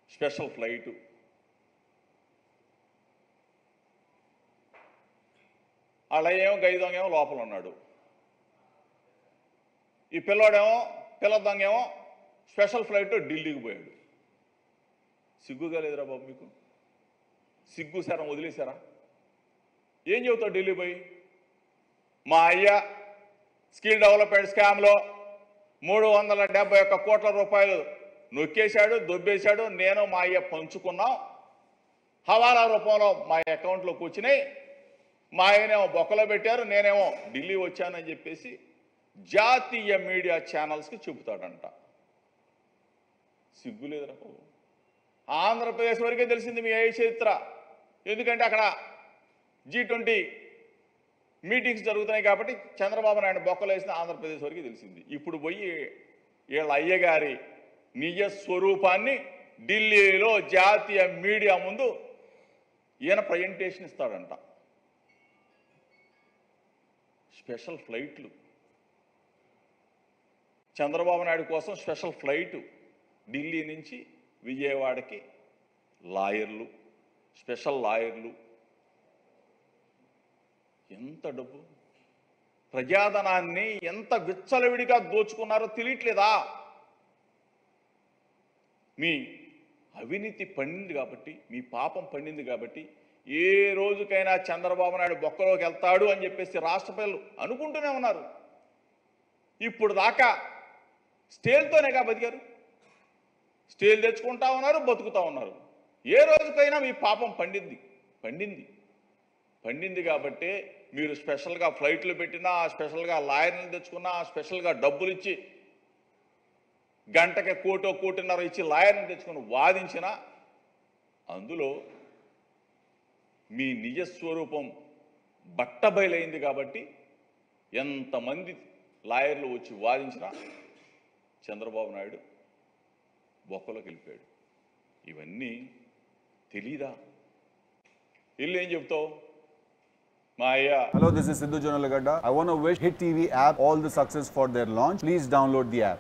Special flight అలా ఏమో గై దొంగ ఏమో లోపల ఉన్నాడు ఈ పిల్లోడేమో పిల్ల దొంగ ఏమో స్పెషల్ ఫ్లైట్ ఢిల్లీకి పోయాడు సిగ్గుగా లేదురా బాబు మీకు సిగ్గు శరం వదిలేశారా ఏం చెబుతావు ఢిల్లీ పోయి మా అయ్య స్కిల్ డెవలప్మెంట్ స్కామ్లో మూడు వందల డెబ్బై ఒక్క కోట్ల రూపాయలు నొక్కేశాడు దొబ్బేశాడు నేను మా అయ్య పంచుకున్నాం హవాలా రూపంలో మా అకౌంట్లోకి వచ్చినాయి మా ఆయనేమో బొక్కలో పెట్టారు నేనేమో ఢిల్లీ వచ్చానని చెప్పేసి జాతీయ మీడియా ఛానల్స్కి చెబుతాడంట సిగ్గులేదురా బాబు ఆంధ్రప్రదేశ్ వరకే తెలిసింది మీ ఏ చరిత్ర ఎందుకంటే అక్కడ జీ ట్వంటీ మీటింగ్స్ జరుగుతున్నాయి కాబట్టి చంద్రబాబు నాయుడు బొక్కలు వేసిన ఆంధ్రప్రదేశ్ వరకు తెలిసింది ఇప్పుడు పోయి వీళ్ళ అయ్యగారి నిజ స్వరూపాన్ని ఢిల్లీలో జాతీయ మీడియా ముందు ఈయన ప్రజెంటేషన్ ఇస్తాడంట స్పెషల్ ఫ్లైట్లు చంద్రబాబు నాయుడు కోసం స్పెషల్ ఫ్లైట్ ఢిల్లీ నుంచి విజయవాడకి లాయర్లు స్పెషల్ లాయర్లు ఎంత డబ్బు ప్రజాధనాన్ని ఎంత విచ్చలవిడిగా దోచుకున్నారో తెలియట్లేదా మీ అవినీతి పండింది కాబట్టి మీ పాపం పండింది కాబట్టి ఏ రోజుకైనా చంద్రబాబు నాయుడు బొక్కలోకి వెళ్తాడు అని చెప్పేసి రాష్ట్ర ప్రజలు అనుకుంటూనే ఉన్నారు ఇప్పుడు దాకా స్టేల్తోనేగా బతికారు స్టేల్ తెచ్చుకుంటా ఉన్నారు బతుకుతా ఉన్నారు ఏ రోజుకైనా మీ పాపం పండింది పండింది పండింది కాబట్టే మీరు స్పెషల్గా ఫ్లైట్లు పెట్టినా స్పెషల్గా లాయర్ని తెచ్చుకున్నా స్పెషల్గా డబ్బులు ఇచ్చి గంటకి కోటో కోటిన్నర ఇచ్చి లాయర్ని తెచ్చుకుని వాదించిన అందులో మీ నిజ స్వరూపం బట్టబయలైంది కాబట్టి ఎంతమంది లాయర్లు వచ్చి వాదించినా చంద్రబాబు నాయుడు బొక్కలోకి వెళ్ళిపోయాడు ఇవన్నీ తెలీదా ఇల్లు ఏం చెప్తావు మా అయ్య Hello, this is Sidhu Jonalagada. I want to wish Hit TV app all the success for their launch. Please download the app.